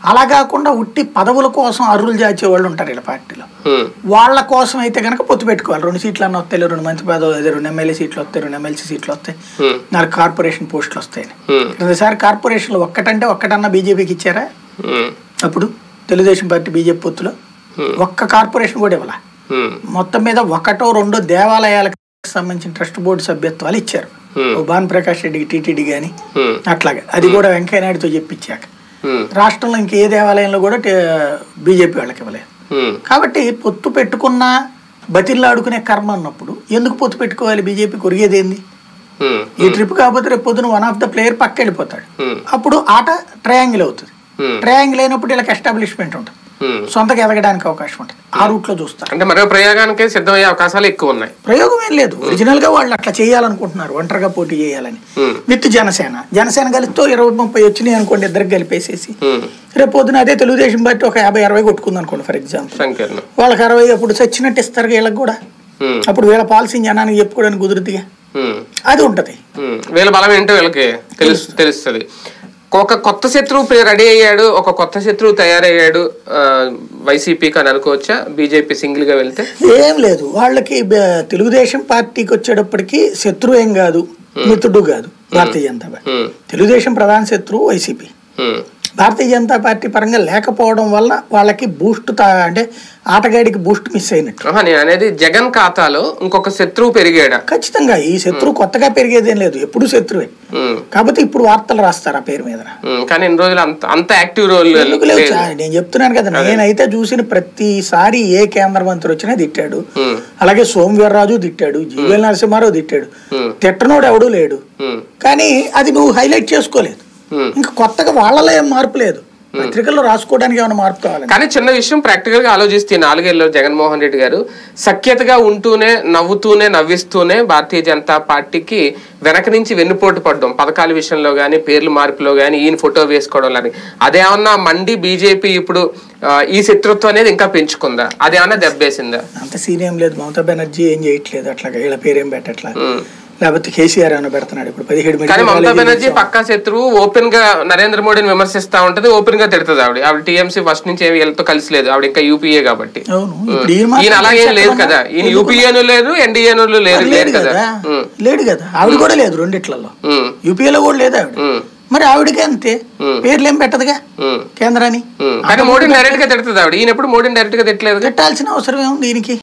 అలా కాకుండా ఉట్టి పదవుల కోసం అర్రులు చాచే వాళ్ళు ఉంటారు ఇలా పార్టీలో ఉమ్, వాళ్ళ కోసం అయితే కనుక పొత్తు పెట్టుకోవాలి రెండు సీట్లు అన్న వస్తాయి రెండు మంచి పదవులు అదే రెండు ఎమ్మెల్యే సీట్లు వస్తాయి రెండు ఎమ్మెల్సీ సీట్లు వస్తాయి ఉమ్, నాలుగు కార్పొరేషన్ పోస్టులు వస్తాయి ఉమ్, రెండుసారి కార్పొరేషన్లు ఒక్కటంటే ఒక్కటన్నా బీజేపీకి ఇచ్చారా ఉమ్, అప్పుడు తెలుగుదేశం పార్టీ బీజేపీ పొత్తులో ఒక్క కార్పొరేషన్ కూడా ఇవ్వాల ఉమ్, మొత్తం మీద ఒకటో రెండో దేవాలయాలకు సంబంధించిన ట్రస్ట్ బోర్డు సభ్యత్వాలు ఇచ్చారు Hmm. ఓ భాను ప్రకాష్ రెడ్డికి టీటీడీ కానీ ఉమ్, అట్లాగే అది కూడా వెంకయ్య నాయుడుతో చెప్పించాక ఉమ్, రాష్ట్రంలో ఇంకే దేవాలయంలో కూడా బీజేపీ వాళ్ళకి ఇవ్వలేదు ఉమ్, కాబట్టి పొత్తు పెట్టుకున్న బతిల్లాడుకునే కర్మ అన్నప్పుడు ఎందుకు పొత్తు పెట్టుకోవాలి బీజేపీ కొరిగేది ఏంది ఉమ్, ఈ ట్రిప్ కాకపోతే రేపు పొద్దున వన్ ఆఫ్ ద ప్లేయర్ పక్క వెళ్ళిపోతాడు ఉమ్, అప్పుడు ఆట ట్రయాంగిల్ అవుతుంది Hmm. ట్రయాంగిల్ అయినప్పుడు వీళ్ళకి ఎస్టాబ్లిష్మెంట్ ఉంటుంది ఉమ్. సొంతగా ఎదగడానికి అవకాశం ఉంటుంది ఆ రూట్లో చూస్తారు అంటే మరో ప్రయోగానికి సిద్ధమయ్యే అవకాశాలు ఎక్కువ ఉన్నాయి ప్రయోగం ఏం లేదు ఒరిజినల్ గా వాళ్ళు అట్లా చేయాలనుకుంటున్నారు ఒంటరిగా పోటీ చేయాలని Hmm. విత్ జనసేన జనసేన కలిపితో ఇరవై ముప్పై వచ్చినాయి అనుకోండి ఇద్దరికి కలిపేసేసి ఉమ్, రేపు పొద్దున అదే తెలుగుదేశం పార్టీ ఒక యాభై అరవై కొట్టుకుంది అనుకోండి ఫర్ ఎగ్జాంపుల్ సంకీర్ణం వాళ్ళకి అరవై అప్పుడు చచ్చినట్టు ఇస్తారు వీళ్ళకి కూడా ఉమ్, అప్పుడు వీళ్ళ పాలసీ జనానికి చెప్పుకోవడానికి కుదురుతుందిగా ఉమ్, అది ఉంటది ఉమ్. వీళ్ళ బలం ఏంటో వీళ్ళకి తెలుసు తెలుస్తుంది ఒక కొత్త శత్రువు రెడీ అయ్యాడు ఒక కొత్త శత్రువు తయారయ్యాడు ఆ, వైసీపీకి అని అనుకోవచ్చా బీజేపీ సింగిల్ గా వెళ్తే ఏం లేదు వాళ్ళకి బ- తెలుగుదేశం పార్టీకి వచ్చేటప్పటికి శత్రువు ఏం కాదు మిత్రుడు కాదు భారతీయ జనతా పార్టీ ఉమ్, తెలుగుదేశం ప్రధాన శత్రువు వైసీపీ ఉమ్, భారతీయ జనతా పార్టీ పరంగా లేకపోవడం వల్ల వాళ్ళకి బూస్ట్ అంటే ఆటగాడికి బూస్ట్ మిస్ అయినట్టు ఆహా, నేను అనేది జగన్ ఖాతాలో ఇంకొక శత్రువు పెరిగాడా ఖచ్చితంగా ఈ శత్రువు కొత్తగా పెరిగేదేం లేదు ఎప్పుడు శత్రువే ఉమ్, కాకపోతే ఇప్పుడు వార్తలు రాస్తారు ఆ పేరు మీద ఉమ్, కానీ ఇన్ని రోజులు అంత అంత యాక్టివ్ రోల్ ఎందుకు లేవు చా- నేను చెప్తున్నాను కదా నేనైతే చూసిన ప్రతిసారి ఏ కేంద్ర మంత్రి వచ్చినా తిట్టాడు ఉమ్, అలాగే సోమవీర్రాజు తిట్టాడు జీవెల్ నరసింహారావు తిట్టాడు ఉమ్, తిట్టనోడు ఎవడూ లేడు ఉమ్, కానీ అది నువ్వు హైలైట్ చేసుకోలేదు ఉమ్. ఇంకా కొత్తగా వాళ్ళలో ఏం మార్పు లేదు పత్రికల్లో రాసుకోవడానికి ఏమైనా మార్పు కావాలి కానీ చిన్న విషయం ప్రాక్టికల్ గా ఆలోచిస్తే ఈ నాలుగేళ్ళు జగన్మోహన్ రెడ్డి గారు సఖ్యతగా ఉంటూనే నవ్వుతూనే నవ్విస్తూనే భారతీయ జనతా పార్టీకి వెనక నుంచి వెన్నుపోటు పడ్డం పథకాల విషయంలో కానీ పేర్ల మార్పులో కానీ ఈయన ఫోటో వేసుకోవడం కానీ అదేమన్నా మండి బీజేపీ ఇప్పుడు ఆ, ఈ శత్రుత్వం అనేది ఇంకా పెంచుకుందా అదేమన్నా దెబ్బేసిందా అంత సీన్ ఏం లేదు మమతా బెనర్జీ ఏం చేయట్లేదు అట్లాగా వీళ్ళ పేరేం పెట్టట్లా ఉమ్. లేకపోతే కేసీఆర్ అని పెడుతున్నాడు ఇప్పుడు పదిహేడు కానీ మెడికల్ మమతా కాలేజీలు బెనర్జీ పక్కా శత్రువు ఓపెన్ గా నరేంద్ర మోడీని విమర్శిస్తా ఉంటది ఓపెన్ గా తిడుతుంది ఆవిడ ఆవిడ టీఎంసీ ఫస్ట్ నుంచి ఏమి వీళ్ళతో కలిసి లేదు ఆవిడ ఇంకా యూపీఏ కాబట్టి అవును ఇప్పుడు ఈయన ఈయన మాత్రం అలాగేం లేదు ఎక్కడ కదా ఉన్నా? ఈయన యూపీఏను లేదు ఎన్డీఏను లేదు లేడు లేదు కదా కదా ఉమ్, లేడు కదా ఆవిడ కూడా లేదు రెండిట్లలో ఉమ్, యూపీఏలో కూడా లేదు ఆవిడ ఉమ్, మరి ఆవిడకి అంతే పేర్లు ఏం పెట్టదుగా ఉమ్, కేంద్రాన్ని ఉమ్. కానీ మోడీని డైరెక్ట్ గా తిడుతుంది ఆవిడ ఈయన ఎప్పుడు మోడీని డైరెక్ట్ గా తిట్టలేదు పెట్టాల్సిన అవసరం ఏముంది దీనికి